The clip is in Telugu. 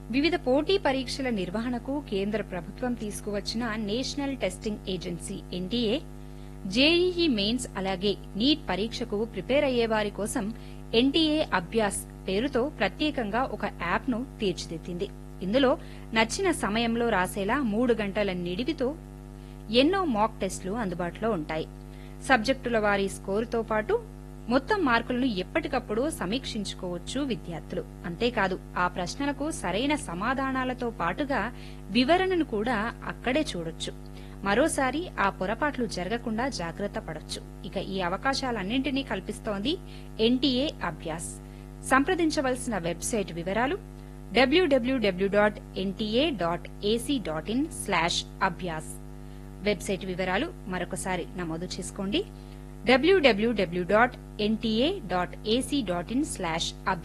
వివిధ పోటీ పరీక్షల నిర్వహణకు కేంద్ర ప్రభుత్వం తీసుకువచ్చిన national testing agency NTA JEE mains అలాగే నీట్ పరీక్షకు ప్రిపేర్ అయ్యే వారి కోసం ఎన్టీఏ అభ్యాస్ పేరుతో ప్రత్యేకంగా ఒక యాప్ను తీర్చిదిద్దింది ఇందులో నచ్చిన సమయంలో రాసేలా మూడు గంటల నిడివితో ఎన్నో మాక్ టెస్టులు అందుబాటులో ఉంటాయి సబ్జెక్టుల వారి స్కోరుతో పాటు మొత్తం మార్కులను ఎప్పటికప్పుడు సమీక్షించుకోవచ్చు విద్యార్థులు అంతేకాదు ఆ ప్రశ్నలకు సరైన సమాధానాలతో పాటుగా వివరణను కూడా అక్కడే చూడొచ్చు మరోసారి ఆ పొరపాట్లు జరగకుండా జాగ్రత్త పడొచ్చు ఇక ఈ అవకాశాలన్నింటినీ కల్పిస్తోంది ఎన్టీఏ అభ్యాస్ సంప్రదించవలసిన వెబ్సైట్ వివరాలు W W W dot NTA dot AC dot in slash Abhyas website వివరాలు మరొకసారి నమోదు చేసుకోండి W W W dot NTA dot AC dot in slash